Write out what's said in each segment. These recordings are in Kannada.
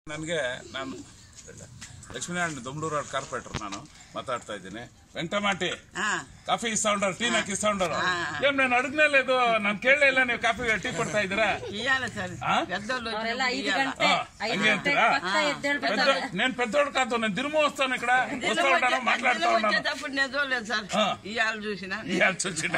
ನನಗೆ ನಾನು ಲಕ್ಷ್ಮೀನಾರಾಯಣ ದೊಂಬಳೂರು ರೋಡ್ ಕಾರ್ಪೊರೇಟರ್ ನಾನು ಮಾತಾಡ್ತಾ ಇದ್ದೀನಿ ವೆಂಕಟಮಾಟಿ ಹಾ ಕಾಫಿ ಇಸ್ಕೊಂಡ್ರ ಟೀ ನಾಕ್ ಇಸ್ಕೊಂಡ್ರ ಏನ್ ನಾನು ಅಡುಗ್ನಲ್ಲಿ ಇದು ನಾನು ಕೇಳಲೇ ಇಲ್ಲ ನೀವು ಕಾಫಿ ಟೀ ಕೊಡ್ತಾ ಇದ್ದೀರಾ ಇಯ್ಯಾಲ ಸರ್ ಆ? పెద్దోళ్ళు ಅವರೆಲ್ಲ ಐದು ఇయ్యాల. ಗಂಟೆ ఆ, ಐದು ಹಂಗೆ ಗಂಟೆ ಅಂತೀರಾ? ಪಕ್ಕ ಎದ್ದೇಳ್ಬೇಕು పెద్ద- నేను పెద్దోడు కాదు నేను దిరుము వస్తాను ఇక్కడ వస్తా నిద్ర ఉంటాను వచ్చే- మాట్లాడుతూ నిద్ర ఉన్నాను వచ్చేటప్పుడు నేను చూడలేదు సార్ ఆ. ఇయ్యాల చూసిన ఇవ్వాల్సి వచ్చింది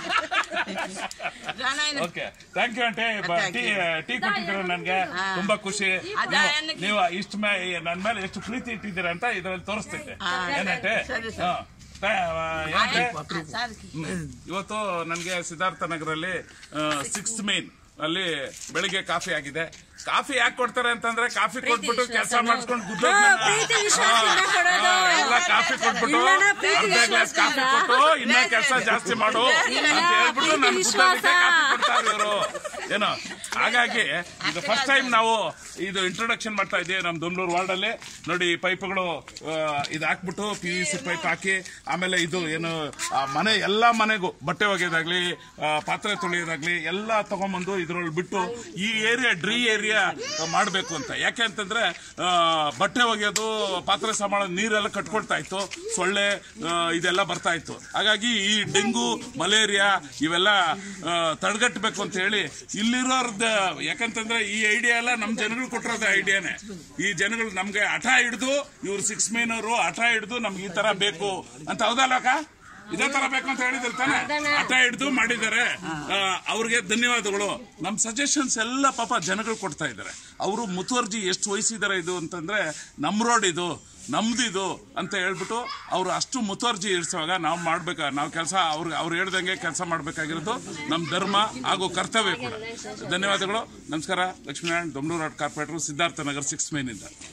రానాయన ಓಕೆ ಥ್ಯಾಂಕ್ ಯು ಅಂಟೆ ಬ- Thank ಟೀ you. ಟೀ ಕೊಟ್ಟಿದ್ದೀರ ನನ್ಗೆ ತುಂಬಾ ಖುಷಿ ಅದೇ ನೀವು- ಅನ್ನಕ್ಕೆ- ನೀವು ಇಷ್ಟ ಮೇ ನನ್ ಮೇಲೆ ಎಷ್ಟು ಪ್ರೀತಿ ಇಟ್ಟಿದ್ದೀರ ಅಂತ ಇದ್ರಲ್ಲಿ ತೋರಿಸ್ತೈತೆ ಹಾ, ಏನಂటే ಸರಿ, ಸರಿ. ಹಾ. ತ- ಏನಂತೆ సార్ ಹ್ಮ್. ಇವತ್ತು ನನಗೆ ಸಿದ್ಧಾರ್ಥ ನಗರಲ್ಲಿ ಸಿಕ್ಸ್ ಮೇನ್ ಅಲ್ಲಿ ಬೆಳಿಗ್ಗೆ ಕಾಫಿ ಆಗಿದೆ ಕಾಫಿ ಯಾಕೆ ಕೊಡ್ತಾರೆ ಅಂತಂದ್ರೆ ಕಾಫಿ ಕೊಟ್ಬಿಟ್ಟು ಕೆಲಸ ಮಾಡಿಸ್ಕೊಂಡು ಪ್ರೀತಿ ವಿಶ್ವಾಸದಿಂದ ಕೊಡೋದು. ಎಲ್ಲ ಕಾಫಿ ಕೊಟ್ಬಿಟ್ಟು ಇಲ್ಲಣ್ಣ, ಪ್ರೀತಿ ಅರ್ಧ ಗ್ಲಾಸ್ ಕಾಫಿ ವಿಶ್ವಾಸ. ಕೊಟ್ಟು ಇನ್ನೂ ಕೆಲಸ ಜಾಸ್ತಿ ಮಾಡು ಅಂತ ಹೇಳ್ಬಿಟ್ಟು ನನ್ ವಿಶ್ವಾಸ. ಕಾಫಿ ಕೊಡ್ತಾರೆ ಇವರು ಏನೋ ಹಾಗಾಗಿ ಇದು ಫಸ್ಟ್ ಟೈಮ್ ನಾವು ಇದು ಇಂಟ್ರೊಡಕ್ಷನ್ ಮಾಡ್ತಾ ಇದ್ದೀವಿ ನಮ್ಮ ದೊಂಬಳೂರು ವಾರ್ಡ್ ಅಲ್ಲಿ ನೋಡಿ ಈ ಪೈಪ್ಗಳು ಇದು ಹಾಕ್ಬಿಟ್ಟು ಪಿ ವಿ ಸಿ ಪೈಪ್ ಹಾಕಿ ಆಮೇಲೆ ಇದು ಏನು ಆ ಮನೆ ಎಲ್ಲಾ ಮನೆಗೂ ಬಟ್ಟೆ ಒಗೆಯೋದಾಗ್ಲಿ ಆ, ಪಾತ್ರೆ ತೊಳೆಯೋದಾಗ್ಲಿ ಎಲ್ಲ ತಗೊಂಬಂದು ಇದ್ರಲ್ಲಿ ಬಿಟ್ಟು ಈ ಏರಿಯಾ ಡ್ರೀ ಏರಿಯಾ ಮಾಡಬೇಕು ಅಂತ ಯಾಕೆ ಅಂತಂದ್ರೆ ಆ, ಬಟ್ಟೆ ಒಗೆಯೋದು ಪಾತ್ರೆ ಸಾಮಾನು ನೀರೆಲ್ಲ ಕಟ್ಕೊಳ್ತಾ ಇತ್ತು ಸೊಳ್ಳೆ ಆ, ಇದೆಲ್ಲ ಬರ್ತಾ ಇತ್ತು ಹಾಗಾಗಿ ಈ ಡೆಂಗು ಮಲೇರಿಯಾ ಇವೆಲ್ಲ ಆ, ತಡೆಗಟ್ಟಬೇಕು ಅಂತ ಹೇಳಿ ಇಲ್ಲಿರೋರ್ದ ಯಾಕಂತಂದ್ರೆ ಈ ಐಡಿಯಾ ಎಲ್ಲ ನಮ್ ಜನಗಳು ಕೊಟ್ಟಿರೋದು ಐಡಿಯಾನೇ ಈ ಜನಗಳು ನಮ್ಗೆ ಹಠ ಹಿಡಿದು ಇವ್ರು ಸಿಕ್ಸ್ ಮೇನವರು ಹಠ ಹಿಡಿದು ನಮ್ಗೆ ಈ ತರ ಬೇಕು ಅಂತ ಹೌದಲ್ಲ ಅಕ್ಕ ಇದೇ ತರ ಬೇಕು ಅಂತ ಹೇಳಿದ್ರು ತಾನೆ ಹಠ ಹಿಡಿದು ಮಾಡಿದ್ದಾರೆ ಆ, ಅವ್ರಿಗೆ ಧನ್ಯವಾದಗಳು ನಮ್ ಸಜೆಷನ್ಸ್ ಎಲ್ಲ ಪಾಪ ಜನಗಳು ಕೊಡ್ತಾ ಇದ್ದಾರೆ ಅವರು ಮುತುವರ್ಜಿ ಎಷ್ಟು ವಹಿಸಿದ್ದಾರೆ ಇದು ಅಂತಂದ್ರೆ ನಮ್ ರೋಡ್ ಇದು ನಮ್ದಿದು ಅಂತ ಹೇಳ್ಬಿಟ್ಟು ಅವರು ಅಷ್ಟು ಮುತುವರ್ಜಿ ಇರಿಸುವಾಗ ನಾವು ಮಾಡ್ಬೇಕ ನಾವು ಕೆಲಸ ಅವ್ರಿಗೆ ಅವ್ರು ಹೇಳ್ದಂಗೆ ಕೆಲಸ ಮಾಡ್ಬೇಕಾಗಿರೋದು ನಮ್ಮ ಧರ್ಮ ಹಾಗೂ ಕರ್ತವ್ಯ ಕೂಡ ಧನ್ಯವಾದಗಳು ನಮಸ್ಕಾರ Lakshminarayan Domlur road corporator Siddhartha Nagar six ಮೇನಿಂದ